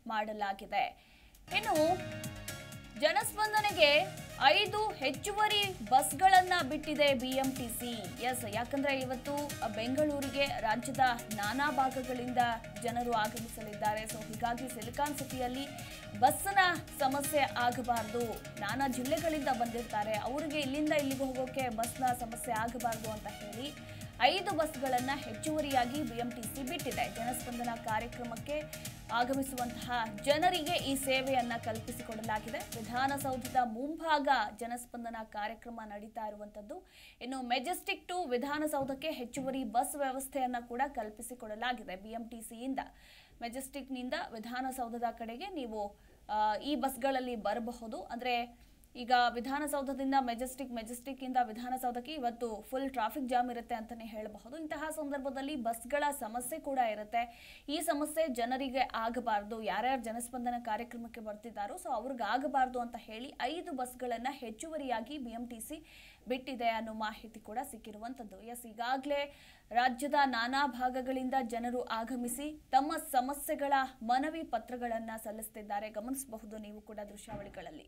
ಮಾಡಲಾಗಿದೆ ಇನ್ನು ಜನಸ್ಪಂದನೆಗೆ ಐದು ಹೆಚ್ಚುವರಿ ಬಸ್ಗಳನ್ನ ಬಿಟ್ಟಿದೆ ಬಿಎಂಟಿಸಿ ಎಸ್ ಯಾಕಂದ್ರೆ ಇವತ್ತು ಬೆಂಗಳೂರಿಗೆ ರಾಜ್ಯದ ನಾನಾ ಭಾಗಗಳಿಂದ ಜನರು ಆಗಮಿಸಲಿದ್ದಾರೆ ಸೊ ಹೀಗಾಗಿ ಸಿಲಿಕಾನ್ ಸಿಟಿಯಲ್ಲಿ ಬಸ್ನ ಸಮಸ್ಯೆ ಆಗಬಾರ್ದು ನಾನಾ ಜಿಲ್ಲೆಗಳಿಂದ ಬಂದಿರ್ತಾರೆ ಅವರಿಗೆ ಇಲ್ಲಿಂದ ಇಲ್ಲಿಗೆ ಹೋಗೋಕೆ ಬಸ್ನ ಸಮಸ್ಯೆ ಆಗಬಾರ್ದು ಅಂತ ಹೇಳಿ ಐದು ಬಸ್ಗಳನ್ನ ಹೆಚ್ಚುವರಿಯಾಗಿ ಬಿಎಂಟಿಸಿ ಬಿಟ್ಟಿದೆ ಜನಸ್ಪಂದನ ಕಾರ್ಯಕ್ರಮಕ್ಕೆ ಆಗಮಿಸುವಂತಹ ಜನರಿಗೆ ಈ ಸೇವೆಯನ್ನ ಕಲ್ಪಿಸಿಕೊಡಲಾಗಿದೆ ವಿಧಾನಸೌಧದ ಮುಂಭಾಗ ಜನಸ್ಪಂದನ ಕಾರ್ಯಕ್ರಮ ನಡೀತಾ ಇರುವಂತದ್ದು ಇನ್ನು ಮೆಜೆಸ್ಟಿಕ್ ಟು ವಿಧಾನಸೌಧಕ್ಕೆ ಹೆಚ್ಚುವರಿ ಬಸ್ ವ್ಯವಸ್ಥೆಯನ್ನ ಕೂಡ ಕಲ್ಪಿಸಿಕೊಡಲಾಗಿದೆ ಬಿಎಂಟಿಸಿಯಿಂದ ಮೆಜೆಸ್ಟಿಕ್ನಿಂದ ವಿಧಾನಸೌಧದ ಕಡೆಗೆ ನೀವು ಆ, ಈ ಬಸ್ಗಳಲ್ಲಿ ಬರಬಹುದು ಅಂದ್ರೆ ಈಗ ವಿಧಾನಸೌಧದಿಂದ ಮೆಜೆಸ್ಟಿಕ್ ಮೆಜೆಸ್ಟಿಕ್ ಇಂದ ವಿಧಾನಸೌಧಕ್ಕೆ ಇವತ್ತು ಫುಲ್ ಟ್ರಾಫಿಕ್ ಜಾಮ್ ಇರುತ್ತೆ ಅಂತಾನೆ ಹೇಳಬಹುದು ಇಂತಹ ಸಂದರ್ಭದಲ್ಲಿ ಬಸ್ಗಳ ಸಮಸ್ಯೆ ಕೂಡ ಇರುತ್ತೆ ಈ ಸಮಸ್ಯೆ ಜನರಿಗೆ ಆಗಬಾರ್ದು ಯಾರ್ಯಾರು ಜನಸ್ಪಂದನ ಕಾರ್ಯಕ್ರಮಕ್ಕೆ ಬರ್ತಿದ್ದಾರೋ ಸೊ ಅವ್ರಿಗೆ ಆಗಬಾರ್ದು ಅಂತ ಹೇಳಿ ಐದು ಬಸ್ಗಳನ್ನ ಹೆಚ್ಚುವರಿಯಾಗಿ ಬಿಎಂಟಿಸಿ ಬಿಟ್ಟಿದೆ ಅನ್ನೋ ಮಾಹಿತಿ ಕೂಡ ಸಿಕ್ಕಿರುವಂತದ್ದು ಎಸ್ ಈಗಾಗಲೇ ರಾಜ್ಯದ ನಾನಾ ಭಾಗಗಳಿಂದ ಜನರು ಆಗಮಿಸಿ ತಮ್ಮ ಸಮಸ್ಯೆಗಳ ಮನವಿ ಪತ್ರಗಳನ್ನ ಸಲ್ಲಿಸುತ್ತಿದ್ದಾರೆ ಗಮನಿಸಬಹುದು ನೀವು ಕೂಡ ದೃಶ್ಯಾವಳಿಗಳಲ್ಲಿ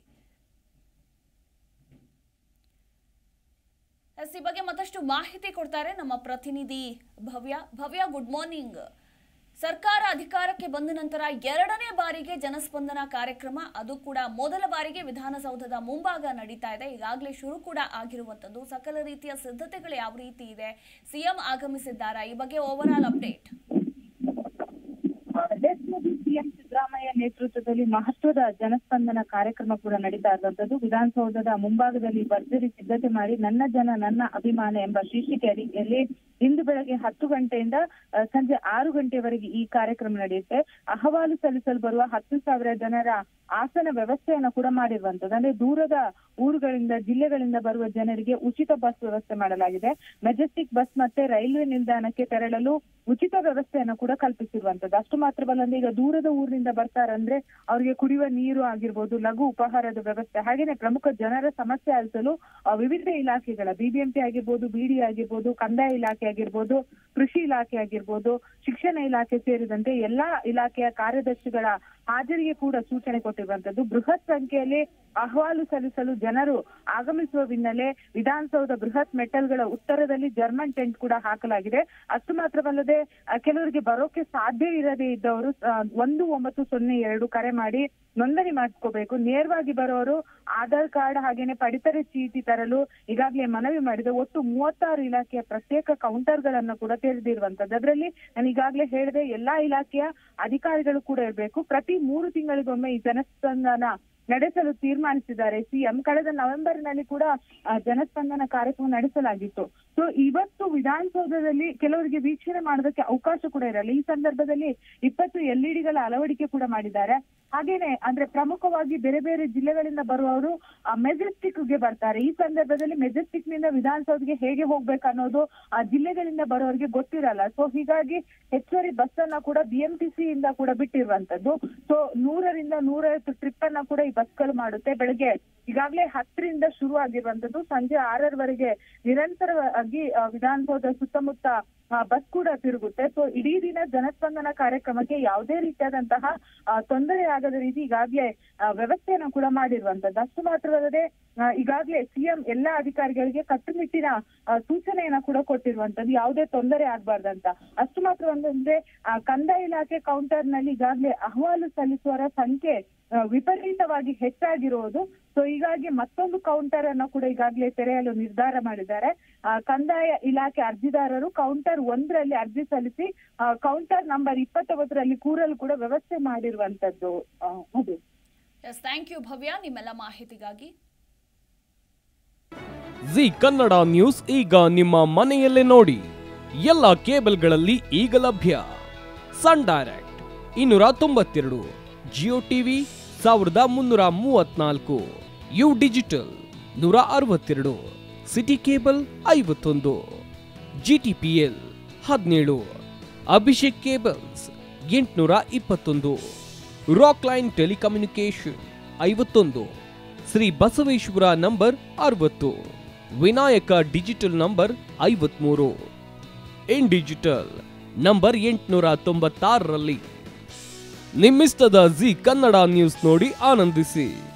ಎಸ್ ಈ ಬಗ್ಗೆ ಮತ್ತಷ್ಟು ಮಾಹಿತಿ ಕೊಡ್ತಾರೆ ನಮ್ಮ ಪ್ರತಿನಿಧಿ ಭವ್ಯ ಭವ್ಯ ಗುಡ್ ಮಾರ್ನಿಂಗ್ ಸರ್ಕಾರ ಅಧಿಕಾರಕ್ಕೆ ಬಂದ ನಂತರ ಎರಡನೇ ಬಾರಿಗೆ ಜನಸ್ಪಂದನ ಕಾರ್ಯಕ್ರಮ ಅದು ಕೂಡ ಮೊದಲ ಬಾರಿಗೆ ವಿಧಾನಸೌಧದ ಮುಂಭಾಗ ನಡೀತಾ ಇದೆ ಈಗಾಗಲೇ ಶುರು ಕೂಡ ಆಗಿರುವಂತದ್ದು ಸಕಲ ರೀತಿಯ ಸಿದ್ಧತೆಗಳು ಯಾವ ರೀತಿ ಇದೆ ಸಿಎಂ ಆಗಮಿಸಿದ್ದಾರಾ ಈ ಬಗ್ಗೆ overall update Modi CM Siddaramaiah ನೇತೃತ್ವದಲ್ಲಿ ಮಹತ್ವದ ಜನಸ್ಪಂದನ ಕಾರ್ಯಕ್ರಮ ಕೂಡ ನಡೀತಾ ಇರುವಂತದ್ದು ವಿಧಾನಸೌಧದ ಮುಂಭಾಗದಲ್ಲಿ ಭರ್ಜರಿ ಸಿದ್ಧತೆ ಮಾಡಿ ನನ್ನ ಜನ ನನ್ನ ಅಭಿಮಾನ ಎಂಬ ಶೀರ್ಷಿಕೆ ಅಡಿಯಲ್ಲಿ ಇಂದು ಬೆಳಗ್ಗೆ ಹತ್ತು ಗಂಟೆಯಿಂದ ಆ, ಸಂಜೆ ಆರು ಗಂಟೆವರೆಗೆ ಈ ಕಾರ್ಯಕ್ರಮ ನಡೆಯುತ್ತೆ ಅಹವಾಲು ಸಲ್ಲಿಸಲು ಬರುವ ಹತ್ತು ಸಾವಿರ ಜನರ ಆಸನ ವ್ಯವಸ್ಥೆಯನ್ನ ಕೂಡ ಮಾಡಿರುವಂತದ್ದು ಅಂದ್ರೆ ದೂರದ ಊರುಗಳಿಂದ ಜಿಲ್ಲೆಗಳಿಂದ ಬರುವ ಜನರಿಗೆ ಉಚಿತ ಬಸ್ ವ್ಯವಸ್ಥೆ ಮಾಡಲಾಗಿದೆ ಮೆಜೆಸ್ಟಿಕ್ ಬಸ್ ಮತ್ತೆ ರೈಲ್ವೆ ನಿಲ್ದಾಣಕ್ಕೆ ತೆರಳಲು ಉಚಿತ ವ್ಯವಸ್ಥೆಯನ್ನ ಕೂಡ ಕಲ್ಪಿಸಿರುವಂತದ್ದು ಅಷ್ಟು ಮಾತ್ರವಲ್ಲದೆ ಈಗ ದೂರದ ಊರಿನಿಂದ ಬರ್ತಾರಂದ್ರೆ ಅವರಿಗೆ ಕುಡಿಯುವ ನೀರು ಆಗಿರ್ಬೋದು ಲಘು ಉಪಹಾರದ ವ್ಯವಸ್ಥೆ ಹಾಗೇನೆ ಪ್ರಮುಖ ಜನರ ಸಮಸ್ಯೆ ಆಲಿಸಲು ಆ, ವಿವಿಧ ಇಲಾಖೆಗಳ ಬಿಬಿಎಂಪಿ ಆಗಿರ್ಬೋದು ಬಿಡಿ ಆಗಿರ್ಬೋದು ಕಂದಾಯ ಇಲಾಖೆ ಆಗಿರ್ಬೋದು ಕೃಷಿ ಇಲಾಖೆ ಆಗಿರ್ಬೋದು ಶಿಕ್ಷಣ ಇಲಾಖೆ ಸೇರಿದಂತೆ ಎಲ್ಲಾ ಇಲಾಖೆಯ ಕಾರ್ಯದರ್ಶಿಗಳ ಹಾಜರಿಗೆ ಕೂಡ ಸೂಚನೆ ಕೊಟ್ಟಿರುವಂತದ್ದು ಬೃಹತ್ ಸಂಖ್ಯೆಯಲ್ಲಿ ಅಹವಾಲು ಸಲ್ಲಿಸಲು ಜನರು ಆಗಮಿಸುವ ಹಿನ್ನೆಲೆ ವಿಧಾನಸೌಧ ಬೃಹತ್ ಮೆಟಲ್ಗಳ ಉತ್ತರದಲ್ಲಿ ಜರ್ಮನ್ ಟೆಂಟ್ ಕೂಡ ಹಾಕಲಾಗಿದೆ ಅಷ್ಟು ಮಾತ್ರವಲ್ಲದೆ ಆ, ಕೆಲವರಿಗೆ ಬರೋಕೆ ಸಾಧ್ಯ ಇರದೇ ಇದ್ದವರು ಆ, ಒಂದು ಒಂಬತ್ತು ಸೊನ್ನೆ ಎರಡು ಕರೆ ಮಾಡಿ ನೋಂದಣಿ ಮಾಡಿಸ್ಕೋಬೇಕು ನೇರವಾಗಿ ಬರೋರು ಆಧಾರ್ ಕಾರ್ಡ್ ಹಾಗೇನೆ ಪಡಿತರ ಚೀಟಿ ತರಲು ಈಗಾಗಲೇ ಮನವಿ ಮಾಡಿದೆ ಒಟ್ಟು ಮೂವತ್ತಾರು ಇಲಾಖೆಯ ಪ್ರತ್ಯೇಕ ಕೌಂಟರ್ ಗಳನ್ನ ಕೂಡ ತೆರೆದಿರುವಂತದ್ದು ಅದರಲ್ಲಿ ನಾನು ಈಗಾಗಲೇ ಹೇಳಿದೆ ಎಲ್ಲಾ ಇಲಾಖೆಯ ಅಧಿಕಾರಿಗಳು ಕೂಡ ಇರಬೇಕು ಪ್ರತಿ ಮೂರು ತಿಂಗಳಿಗೊಮ್ಮೆ ಈ ಜನಸ್ಪಂದನ ನಡೆಸಲು ತೀರ್ಮಾನಿಸಿದ್ದಾರೆ ಸಿಎಂ ಕಳೆದ ನವೆಂಬರ್ ನಲ್ಲಿ ಕೂಡ ಆ, ಜನಸ್ಪಂದನ ಕಾರ್ಯಕ್ರಮ ನಡೆಸಲಾಗಿತ್ತು ಸೊ ಇವತ್ತು ವಿಧಾನಸೌಧದಲ್ಲಿ ಕೆಲವರಿಗೆ ವೀಕ್ಷಣೆ ಮಾಡೋದಕ್ಕೆ ಅವಕಾಶ ಕೂಡ ಇರಲ್ಲ ಈ ಸಂದರ್ಭದಲ್ಲಿ ಇಪ್ಪತ್ತು ಎಲ್ಇಡಿಗಳ ಅಳವಡಿಕೆ ಕೂಡ ಮಾಡಿದ್ದಾರೆ ಹಾಗೇನೆ ಅಂದ್ರೆ ಪ್ರಮುಖವಾಗಿ ಬೇರೆ ಬೇರೆ ಜಿಲ್ಲೆಗಳಿಂದ ಬರುವವರು ಮೆಜೆಸ್ಟಿಕ್ ಗೆ ಬರ್ತಾರೆ ಈ ಸಂದರ್ಭದಲ್ಲಿ ಮೆಜೆಸ್ಟಿಕ್ ನಿಂದ ವಿಧಾನಸೌಧಗೆ ಹೇಗೆ ಹೋಗ್ಬೇಕು ಅನ್ನೋದು ಆ ಜಿಲ್ಲೆಗಳಿಂದ ಬರೋರಿಗೆ ಗೊತ್ತಿರಲ್ಲ ಸೊ ಹೀಗಾಗಿ ಹೆಚ್ಚುವರಿ ಬಸ್ ಅನ್ನ ಕೂಡ ಬಿಎಂಟಿಸಿ ಇಂದ ಕೂಡ ಬಿಟ್ಟಿರುವಂತದ್ದು ಸೊ ನೂರರಿಂದ ನೂರೈವತ್ತು ಟ್ರಿಪ್ ಅನ್ನ ಕೂಡ ಈ ಬಸ್ಗಳು ಮಾಡುತ್ತೆ ಬೆಳಗ್ಗೆ ಈಗಾಗಲೇ ಹತ್ತರಿಂದ ಶುರು ಆಗಿರುವಂತದ್ದು ಸಂಜೆ ಆರರವರೆಗೆ ನಿರಂತರವಾಗಿ ಆ, ವಿಧಾನಸೌಧ ಸುತ್ತಮುತ್ತ ಆ, ಬಸ್ ಕೂಡ ತಿರುಗುತ್ತೆ ಸೊ ಇಡೀ ದಿನ ಜನಸ್ಪಂದನ ಕಾರ್ಯಕ್ರಮಕ್ಕೆ ಯಾವುದೇ ರೀತಿಯಾದಂತಹ ಆ, ತೊಂದರೆ ಆಗದ ರೀತಿ ಈಗಾಗಲೇ ಆ, ವ್ಯವಸ್ಥೆಯನ್ನು ಕೂಡ ಮಾಡಿರುವಂತದ್ದು ಅಷ್ಟು ಮಾತ್ರವಲ್ಲದೆ ಆ, ಈಗಾಗಲೇ ಸಿಎಂ ಎಲ್ಲಾ ಅಧಿಕಾರಿಗಳಿಗೆ ಕಟ್ಟುನಿಟ್ಟಿನ ಆ, ಸೂಚನೆಯನ್ನ ಕೂಡ ಕೊಟ್ಟಿರುವಂತದ್ದು ಯಾವುದೇ ತೊಂದರೆ ಆಗ್ಬಾರ್ದಂತ ಅಷ್ಟು ಮಾತ್ರವಲ್ಲದೆ ಆ, ಕಂದಾಯ ಇಲಾಖೆ ಕೌಂಟರ್ ನಲ್ಲಿ ಈಗಾಗಲೇ ಅಹವಾಲು ಸಲ್ಲಿಸುವವರ ಸಂಖ್ಯೆ ಆ, ವಿಪರೀತವಾಗಿ ಹೆಚ್ಚಾಗಿರುವುದು ಸೊ ಹೀಗಾಗಿ ಮತ್ತೊಂದು ಕೌಂಟರ್ ಅನ್ನು ಕೂಡ ಈಗಾಗಲೇ ತೆರೆಯಲು ನಿರ್ಧಾರ ಮಾಡಿದ್ದಾರೆ ಆ, ಕಂದಾಯ ಇಲಾಖೆ ಅರ್ಜಿದಾರರು ಕೌಂಟರ್ ಒಂದರಲ್ಲಿ ಅರ್ಜಿ ಸಲ್ಲಿಸಿ ಆ, ಕೌಂಟರ್ ನಂಬರ್ ಇಪ್ಪತ್ತೊಂಬತ್ತರಲ್ಲಿ ಕೂರಲು ಕೂಡ ವ್ಯವಸ್ಥೆ ಮಾಡಿರುವಂತದ್ದು ಆ, ಅದು ಎಸ್ ಥ್ಯಾಂಕ್ ಯು ಭವ್ಯ ನಿಮ್ಮೆಲ್ಲ ಮಾಹಿತಿಗಾಗಿ ಜಿ ಕನ್ನಡ ನ್ಯೂಸ್ ಈಗ ನಿಮ್ಮ ಮನೆಯಲ್ಲೇ ನೋಡಿ ಎಲ್ಲ ಕೇಬಲ್ಗಳಲ್ಲಿ ಈಗ ಲಭ್ಯ ಸನ್ ಡೈರೆಕ್ಟ್ ಇನ್ನೂರ ತೊಂಬತ್ತೆರಡು ಜಿಯೋ ಟಿವಿ ಸಾವಿರದ ಮುನ್ನೂರ ಮೂವತ್ನಾಲ್ಕು ಯು ಡಿಜಿಟಲ್ ನೂರ ಅರವತ್ತೆರಡು ಸಿಟಿ ಕೇಬಲ್ ಐವತ್ತೊಂದು ಜಿ ಟಿ ಪಿ ಎಲ್ ಹದಿನೇಳು ಅಭಿಷೇಕ್ ಕೇಬಲ್ಸ್ ಎಂಟುನೂರ ಇಪ್ಪತ್ತೊಂದು ರಾಕ್ ಲೈನ್ ಟೆಲಿಕಮ್ಯುನಿಕೇಶನ್ ಐವತ್ತೊಂದು ಶ್ರೀ ಬಸವೇಶ್ವರ ನಂಬರ್ ಅರವತ್ತು ವಿನಾಯಕ ಡಿಜಿಟಲ್ ನಂಬರ್ ಐವತ್ಮೂರು ಇನ್ ಡಿಜಿಟಲ್ ನಂಬರ್ ಎಂಟುನೂರ ತೊಂಬತ್ತಾರರಲ್ಲಿ ನಿಮ್ಮಿಸ್ತದ ಜಿ ಕನ್ನಡ ನ್ಯೂಸ್ ನೋಡಿ ಆನಂದಿಸಿ